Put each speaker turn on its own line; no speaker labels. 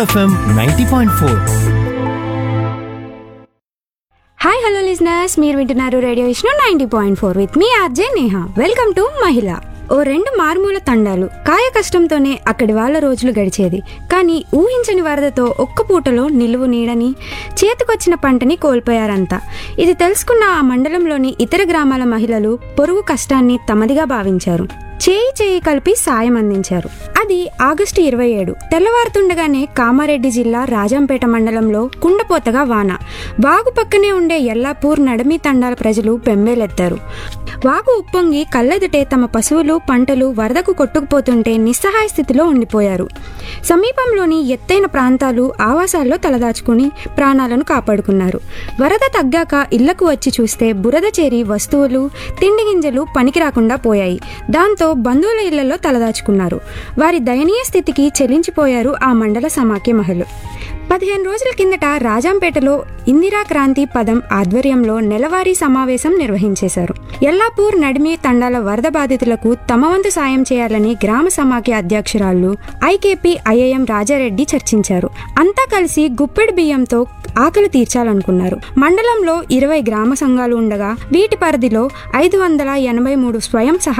FM ninety point four
hi hello listeners మీరు వింటున్నారు radio Vishnu ninety point four with మీ RJ Neha welcome to మహిళ ఓ రెండు మారుమూల తండాలు కాయ కష్టంతోనే అక్కడి వాళ్ళ రోజులు గడిచేది కానీ ఊహించని వరదతో ఒక్క పూటలో నిలువు నీడని చేతికొచ్చిన పంటని కోల్పోయారంతా ఇది తెలుసుకున్న ఆ మండలంలోని ఇతర గ్రామాల మహిళలు పొరుగు కష్టాన్ని తమదిగా భావించారు చేయి చేయి కలిపి సాయం అందించారు అది ఆగస్టు ఇరవై ఏడు తెల్లవారుతుండగానే కామారెడ్డి జిల్లా రాజంపేట మండలంలో కుండపోతగా వాన వాగు పక్కనే ఉండే ఎల్లాపూర్ నడమి తండాల ప్రజలు బెంబేలెత్తారు వాగు ఉప్పొంగి కళ్ళెదుటే తమ పశువులు పంటలు వరదకు కొట్టుకుపోతుంటే నిస్సహాయ స్థితిలో ఉండిపోయారు సమీపంలోని ఎత్తైన ప్రాంతాలు ఆవాసాల్లో తలదాచుకుని ప్రాణాలను కాపాడుకున్నారు వరద తగ్గాక ఇళ్లకు వచ్చి చూస్తే బురద చేరి వస్తువులు తిండి గింజలు పనికి రాకుండా పోయాయి దాంతో బంధువుల ఇళ్లలో తలదాచుకున్నారు వారి దయనీయ స్థితికి చెలించిపోయారు ఆ మండల సమాఖ్య మహిళలు పదిహేను రోజుల కిందట రాజంపేటలో ఇందిరా క్రాంతి పదం ఆధ్వర్యంలో నెలవారీ సమావేశం నిర్వహించేశారు ఎల్లాపూర్ నడిమి తండాల వరద బాధితులకు తమ వంతు సాయం చేయాలని గ్రామ సమాఖ్య అధ్యక్షురాలు ఐకేపీ ఐఐఎం రాజారెడ్డి చర్చించారు అంతా కలిసి గుప్పెడు బియ్యంతో ఆకలి తీర్చాలనుకున్నారు మండలంలో ఇరవై గ్రామ సంఘాలు ఉండగా వీటి పరిధిలో ఐదు వందల ఎనభై మూడు స్వయం సహాయ